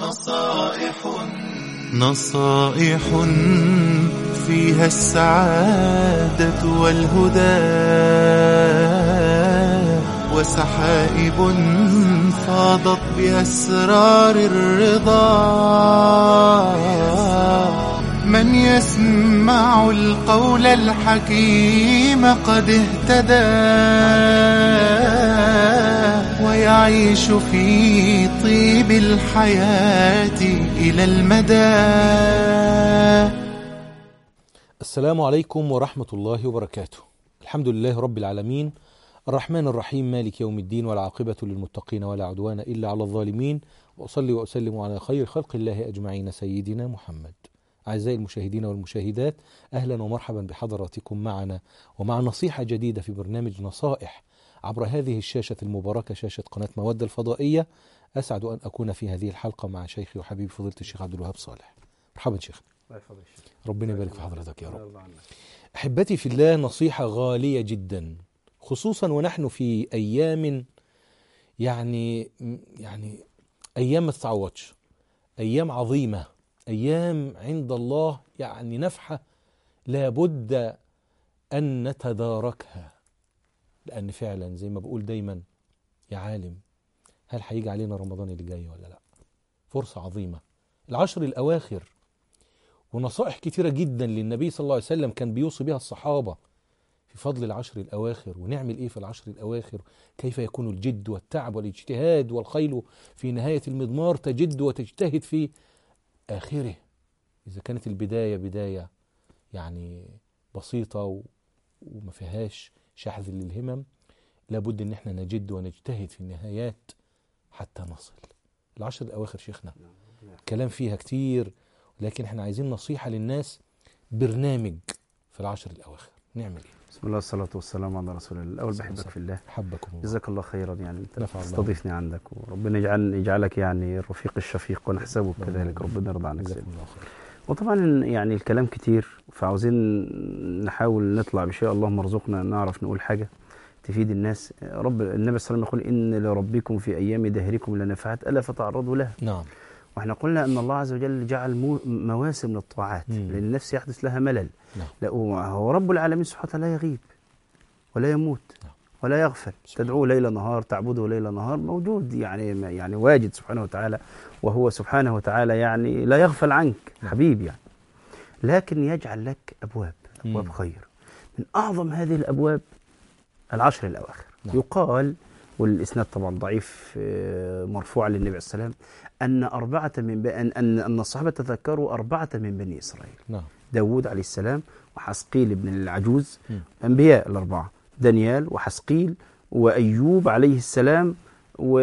نصائح نصائح فيها السعادة والهدى وسحائب فاضت بأسرار الرضا من يسمع القول الحكيم قد اهتدى ويعيش في طيب الحياة إلى المدى السلام عليكم ورحمة الله وبركاته الحمد لله رب العالمين الرحمن الرحيم مالك يوم الدين والعاقبة للمتقين ولا عدوان إلا على الظالمين وأصلي وأسلم على خير خلق الله أجمعين سيدنا محمد أعزائي المشاهدين والمشاهدات أهلا ومرحبا بحضراتكم معنا ومع نصيحة جديدة في برنامج نصائح عبر هذه الشاشة المباركة شاشة قناة مودة الفضائية أسعد أن أكون في هذه الحلقة مع شيخي وحبيبي فضيلة الشيخ عبد الوهاب صالح مرحبا شيخ ربنا يبارك في حضرتك يا رب أحبتي في الله نصيحة غالية جدا خصوصا ونحن في أيام يعني يعني أيام ما تتعوضش أيام عظيمة أيام عند الله يعني نفحة لابد أن نتداركها لأن فعلا زي ما بقول دايما يا عالم هل هيجي علينا رمضان اللي جاي ولا لا فرصة عظيمة العشر الأواخر ونصائح كتيرة جدا للنبي صلى الله عليه وسلم كان بيوصي بها الصحابة في فضل العشر الأواخر ونعمل إيه في العشر الأواخر كيف يكون الجد والتعب والاجتهاد والخيل في نهاية المضمار تجد وتجتهد في آخره إذا كانت البداية بداية يعني بسيطة و... وما فيهاش شحذ للهمم لابد ان احنا نجد ونجتهد في النهايات حتى نصل العشر الاواخر شيخنا كلام فيها كتير لكن احنا عايزين نصيحة للناس برنامج في العشر الاواخر نعمل ايه بسم الله والصلاة والسلام على رسول الله الأول بحبك في الله حبكم الله جزاك الله خيرا يعني أنت نفع الله. تستضيفني عندك وربنا يجعل يجعلك يعني الرفيق الشفيق ونحسبك كذلك ربنا يرضى عنك جزاكم سيدنا الله خير وطبعا يعني الكلام كتير فعاوزين نحاول نطلع بشيء اللهم ارزقنا نعرف نقول حاجة تفيد الناس رب النبي صلى الله عليه وسلم يقول إن لربكم في أيام دهركم لنفحات ألا فتعرضوا لها نعم واحنا قلنا أن الله عز وجل جعل مو- مواسم للطاعات مم. لأن النفس يحدث لها ملل نعم لا هو هو رب العالمين سبحانه وتعالى لا يغيب ولا يموت نعم. ولا يغفل سبحان تدعوه ليل نهار تعبده ليل نهار موجود يعني يعني واجد سبحانه وتعالى وهو سبحانه وتعالى يعني لا يغفل عنك نعم. حبيب يعني لكن يجعل لك ابواب ابواب مم. خير من اعظم هذه الابواب العشر الاواخر نعم. يقال والاسناد طبعا ضعيف آه، مرفوع للنبي عليه السلام ان اربعه من ب... ان ان أن الصحابه تذكروا اربعه من بني اسرائيل نعم داود عليه السلام وحسقيل بن العجوز مم. أنبياء الأربعة دانيال وحسقيل وأيوب عليه السلام و...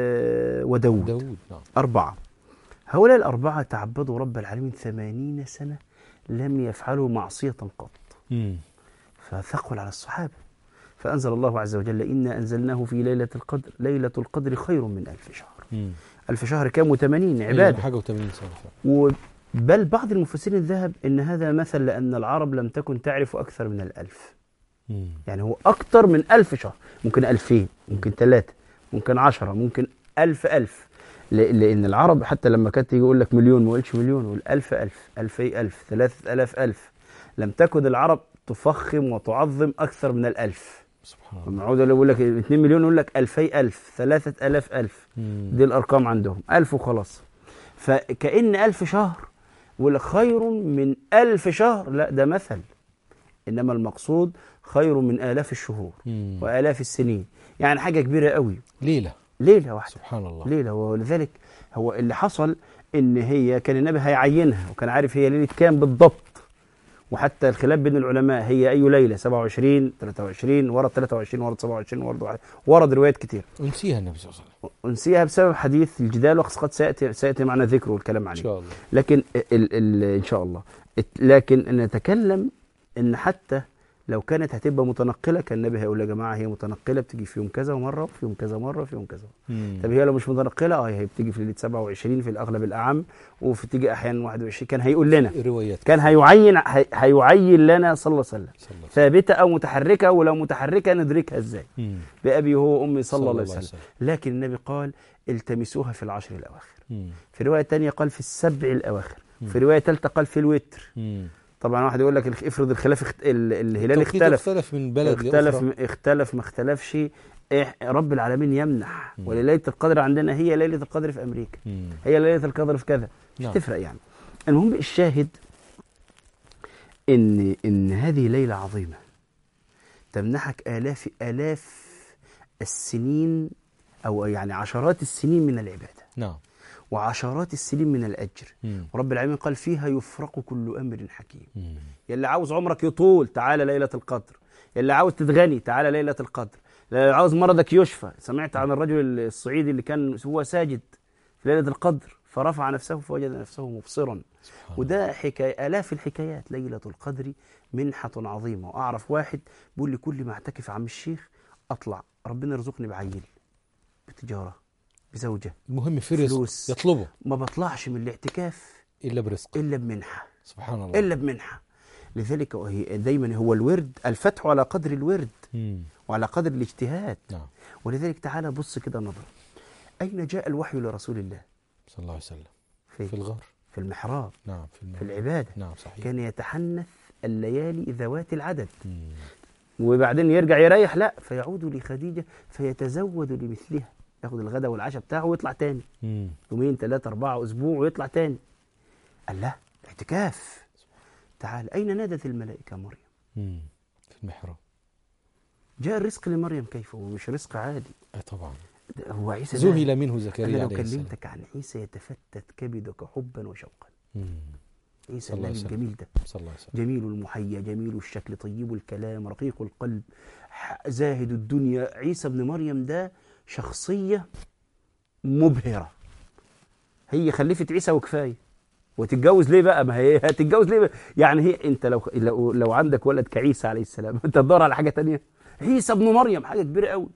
وداود داود نعم أربعة هؤلاء الأربعة تعبدوا رب العالمين ثمانين سنة لم يفعلوا معصية قط مم. فثقل على الصحابة فأنزل الله عز وجل إنا أنزلناه في ليلة القدر ليلة القدر خير من ألف شهر مم. ألف شهر كام وثمانين أيوة، عبادة حاجة و80 سنة فعلا. و- بل بعض المفسرين ذهب ان هذا مثل لان العرب لم تكن تعرف اكثر من الالف مم. يعني هو اكثر من ألف شهر ممكن ألفين ممكن ثلاثة ممكن عشرة ممكن ألف ألف ل- لأن العرب حتى لما كانت تيجي يقول لك مليون ما يقولش مليون يقول ألف ألف ألفي ألف ثلاثة ألاف ألف لم تكن العرب تفخم وتعظم أكثر من الألف سبحان الله لما يقعدوا يقول لك 2 مليون يقول لك ألفي ألف ثلاثة ألاف ألف مم. دي الارقام عندهم ألف وخلاص فكأن ألف شهر ولا خير من ألف شهر لا ده مثل إنما المقصود خير من آلاف الشهور مم. وآلاف السنين يعني حاجة كبيرة قوي ليلة ليلة واحدة سبحان الله ليلة ولذلك هو اللي حصل إن هي كان النبي هيعينها وكان عارف هي ليلة كام بالضبط وحتى الخلاف بين العلماء هي أي ليلة 27 23 ورد 23 ورد 27 ورد واحد ورد روايات كتير أنسيها النبي صلى الله عليه وسلم أنسيها بسبب حديث الجدال وقد سيأتي, سيأتي معنا ذكره والكلام إن عليه شاء الله لكن ال ال إن شاء الله ات- لكن نتكلم إن حتى لو كانت هتبقى متنقله كان النبي هيقول يا جماعه هي متنقله بتيجي في يوم كذا مره وفي يوم كذا مره وفي يوم كذا مم. طب هي لو مش متنقله اه هي بتيجي في ليله 27 في الاغلب الاعم وفي تيجي احيانا 21 كان هيقول لنا روايات كان هيعين هي- هيعين لنا صلى الله عليه وسلم صلى الله عليه ثابته او متحركه ولو متحركه ندركها ازاي وسلم. مم. بابي هو وامي صلى, صلى الله الله عليه عليه وسلم لكن النبي قال التمسوها في العشر الاواخر مم. في روايه تانية قال في السبع الاواخر مم. في روايه ثالثه قال في الوتر مم. طبعا واحد يقول لك الخ- افرض الخلاف اخت... ال- الهلال التوقيت اختلف اختلف من بلد اختلف لأخرى. اختلف ما اختلفش إح... رب العالمين يمنح مم. وليله القدر عندنا هي ليله القدر في امريكا مم. هي ليله القدر في كذا مش نعم. تفرق يعني المهم الشاهد ان ان هذه ليله عظيمه تمنحك الاف الاف السنين او يعني عشرات السنين من العباده نعم وعشرات السنين من الاجر مم. رب العالمين قال فيها يفرق كل امر حكيم مم. يلي عاوز عمرك يطول تعالى ليلة القدر يلي عاوز تتغني تعالى ليلة القدر يلي عاوز مرضك يشفى سمعت عن الرجل الصعيدي اللي كان هو ساجد في ليلة القدر فرفع نفسه فوجد نفسه مبصرا سبحان وده حكاية آلاف الحكايات ليلة القدر منحة عظيمة وأعرف واحد بيقول لي كل ما اعتكف عم الشيخ أطلع ربنا يرزقني بعيل بتجارة بزوجة المهم في رزق فلوس. يطلبه ما بطلعش من الاعتكاف الا برزق إلا بمنحة سبحان الله الا بمنحه لذلك هي دايما هو الورد الفتح على قدر الورد مم. وعلى قدر الاجتهاد نعم ولذلك تعالى بص كده نظرة أين جاء الوحي لرسول الله صلى الله عليه وسلم في, في الغار في المحراب نعم في, الماء. في العبادة نعم صحيح كان يتحنث الليالي ذوات العدد مم. وبعدين يرجع يريح لا فيعود لخديجة فيتزود لمثلها ياخد الغداء والعشاء بتاعه ويطلع تاني مم. يومين ثلاثة أربعة أسبوع ويطلع تاني قال لا اعتكاف تعال أين نادت الملائكة مريم مم. في المحراب جاء الرزق لمريم كيف هو مش رزق عادي آه طبعا ده هو عيسى ده- ذهل منه أنا زكريا لو عليه السلام كلمتك عن عيسى يتفتت كبدك حبا وشوقا مم. عيسى صلى الله النبي عليه وسلم. الجميل ده صلى الله عليه وسلم جميل المحيا جميل الشكل طيب الكلام رقيق القلب ح- زاهد الدنيا عيسى ابن مريم ده شخصية مبهرة هي خلفت عيسى وكفاية وتتجوز ليه بقى ما هي هتتجوز ليه بقى؟ يعني هي انت لو لو, لو عندك ولد كعيسى عليه السلام انت تدور على حاجة تانية عيسى ابن مريم حاجة كبيرة قوي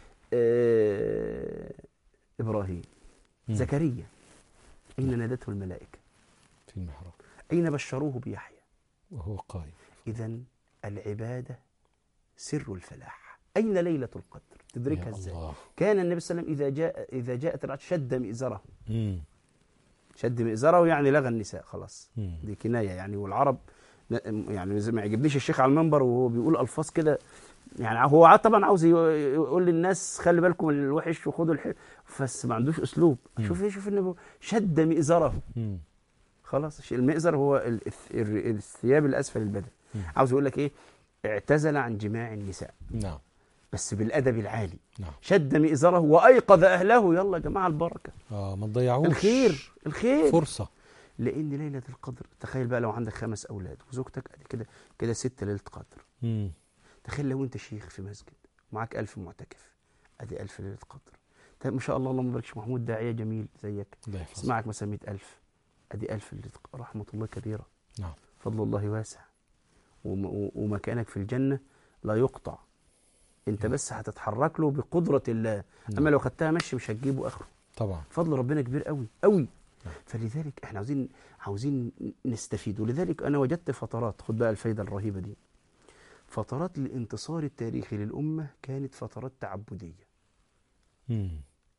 آه ابراهيم مم. زكريا اين نادته الملائكة في المحراب اين بشروه بيحيى وهو قائم إذا العبادة سر الفلاح أين ليلة القدر تدركها يا إزاي الله كان النبي صلى الله عليه وسلم إذا جاء إذا جاءت الرعد شد مئزره مم. شد مئزره يعني لغى النساء خلاص مم. دي كناية يعني والعرب ن- يعني زي ما يعجبنيش الشيخ على المنبر وهو بيقول ألفاظ كده يعني هو عا- طبعا عاوز ي- يقول للناس خلي بالكم من الوحش وخدوا الحلو بس ما عندوش أسلوب مم. شوف إيه شوف النبي شد مئزره مم. خلاص المئزر هو ال- الث- الر- الثياب الأسفل البدن مم. عاوز يقول لك إيه اعتزل عن جماع النساء نعم بس بالادب العالي نعم شد مئزره وايقظ اهله يلا يا جماعه البركه اه ما تضيعوش الخير الخير فرصة لان ليله القدر تخيل بقى لو عندك خمس اولاد وزوجتك قد كده كده ست ليله قدر مم. تخيل لو انت شيخ في مسجد معاك ألف معتكف ادي ألف ليله قدر طيب ما شاء الله اللهم بارك شيخ محمود داعيه جميل زيك الله يحفظك اسمعك مثلا 100000 ادي ألف ليله قدر. رحمه الله كبيره نعم فضل الله واسع وم- و- ومكانك في الجنة لا يقطع انت بس هتتحرك له بقدرة الله اما نعم. لو خدتها مشي مش هتجيبه اخره طبعا فضل ربنا كبير قوي قوي نعم. فلذلك احنا عاوزين عاوزين نستفيد ولذلك انا وجدت فترات خد بقى الفايدة الرهيبة دي فترات الانتصار التاريخي للأمة كانت فترات تعبدية مم.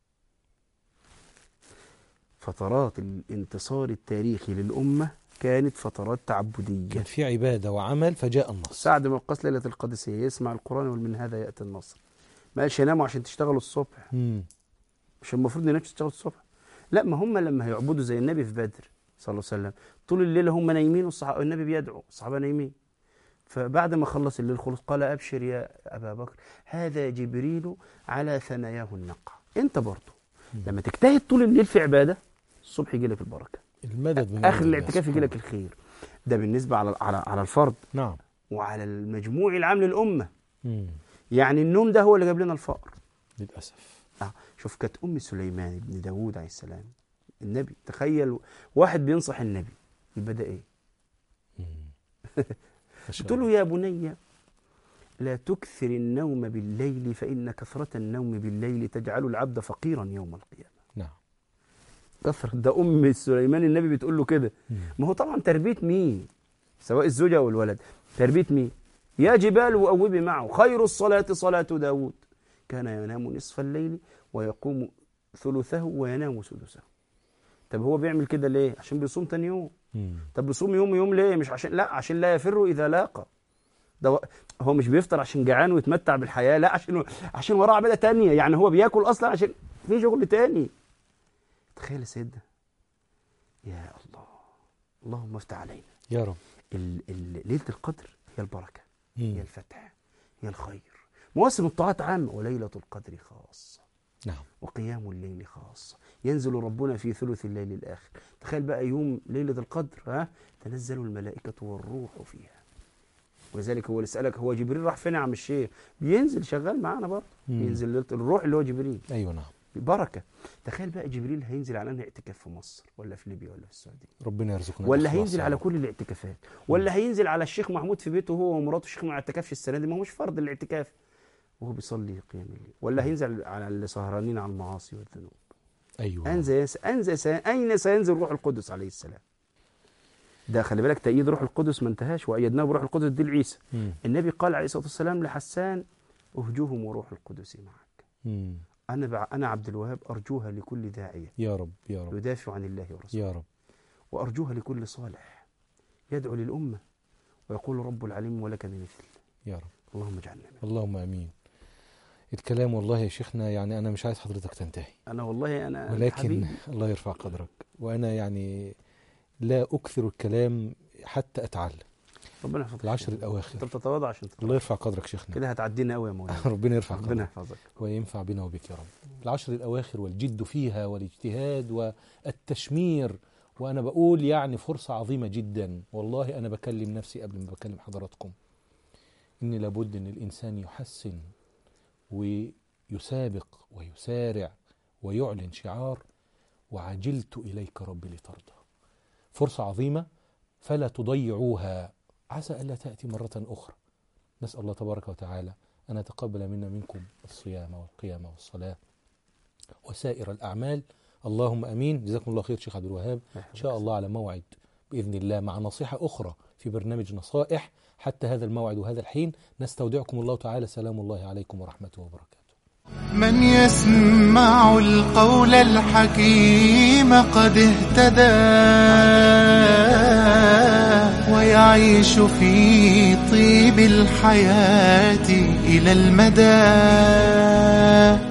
فترات الانتصار التاريخي للأمة كانت فترات تعبدية كان في عبادة وعمل فجاء النص سعد بن وقاص ليلة القادسية يسمع القرآن ويقول من هذا يأتي النصر ما قالش ناموا عشان تشتغلوا الصبح مم. مش المفروض نناموا تشتغلوا الصبح لا ما هم لما هيعبدوا زي النبي في بدر صلى الله عليه وسلم طول الليل هم نايمين والصحابة النبي بيدعو الصحابة نايمين فبعد ما خلص الليل خلص قال أبشر يا أبا بكر هذا جبريل على ثناياه النقع أنت برضه لما تجتهد طول الليل في عبادة الصبح يجي لك البركة المدد من آخر عند الله الاعتكاف يجي سبحانه. لك الخير ده بالنسبة على على على الفرد نعم وعلى المجموع العام للأمة مم. يعني النوم ده هو اللي جاب لنا الفقر للأسف آه. شوف كانت أم سليمان بن داوود عليه السلام النبي تخيل واحد بينصح النبي يبقى ده إيه مم. ما شاء قلت له الله. يا بني لا تكثر النوم بالليل فإن كثرة النوم بالليل تجعل العبد فقيرا يوم القيامة نعم كثرة ده أم سليمان النبي بتقول له كده مم. ما هو طبعا تربية مين سواء الزوجة أو الولد تربية مين يا جبال وأوبي معه خير الصلاة صلاة داود كان ينام نصف الليل ويقوم ثلثه وينام سدسه طب هو بيعمل كده ليه عشان بيصوم تاني يوم مم. طب بيصوم يوم يوم ليه مش عشان لا عشان لا يفر اذا لاقى ده و- هو مش بيفطر عشان جعان ويتمتع بالحياه لا عشان عشان وراه عباده تانية يعني هو بياكل اصلا عشان في شغل تاني تخيل يا سيدنا يا الله اللهم افتح علينا يا رب ال- ال- ليله القدر هي البركه مم. هي الفتح هي الخير مواسم الطاعات عامه وليله القدر خاصه نعم وقيام الليل خاصة ينزل ربنا في ثلث الليل الآخر تخيل بقى يوم ليلة القدر ها تنزل الملائكة والروح فيها ولذلك هو اللي سألك هو جبريل راح فين يا عم الشيخ بينزل شغال معانا برضه مم. بينزل ليلة الروح اللي هو جبريل ايوه نعم بركة تخيل بقى جبريل هينزل على انهي اعتكاف في مصر ولا في ليبيا ولا في السعودية ربنا يرزقنا ولا الإخلاص هينزل يا على رب. كل الاعتكافات ولا هينزل على الشيخ محمود في بيته هو ومراته الشيخ ما اعتكفش السنه دي ما هوش فرض الاعتكاف وهو بيصلي قيام الليل ولا هينزل على اللي سهرانين على المعاصي والذنوب ايوه انزل انزل سي... اين سينزل روح القدس عليه السلام ده خلي بالك تأييد روح القدس ما انتهاش وأيدناه بروح القدس دي لعيسى مم. النبي قال عليه الصلاة والسلام لحسان أهجوهم وروح القدس معك مم. أنا بع... أنا عبد الوهاب أرجوها لكل داعية يا رب يا رب يدافع عن الله ورسوله يا رب وأرجوها لكل صالح يدعو للأمة ويقول رب العليم ولك بمثل يا رب اللهم اجعلنا منه. اللهم امين الكلام والله يا شيخنا يعني انا مش عايز حضرتك تنتهي أنا والله أنا ولكن حبيبي. الله يرفع قدرك وانا يعني لا اكثر الكلام حتى اتعلم ربنا يحفظك العشر أنت الاواخر بتتواضع عشان تطلع الله يرفع قدرك شيخنا كده هتعدينا قوي يا مولانا ربنا يرفع ربنا قدرك يحفظك وينفع بنا وبك يا رب العشر الأواخر والجد فيها والاجتهاد والتشمير وأنا بقول يعني فرصة عظيمة جدا والله أنا بكلم نفسي قبل ما بكلم حضراتكم إن لابد إن الإنسان يحسن ويسابق ويسارع ويعلن شعار وعجلت إليك ربي لترضى فرصة عظيمة فلا تضيعوها عسى ألا تأتي مرة أخرى نسأل الله تبارك وتعالى أن يتقبل منا منكم الصيام والقيام والصلاة وسائر الأعمال اللهم أمين جزاكم الله خير شيخ عبد الوهاب إن شاء الله على موعد بإذن الله مع نصيحة أخرى في برنامج نصائح حتى هذا الموعد وهذا الحين نستودعكم الله تعالى سلام الله عليكم ورحمته وبركاته من يسمع القول الحكيم قد اهتدى ويعيش في طيب الحياة إلى المدى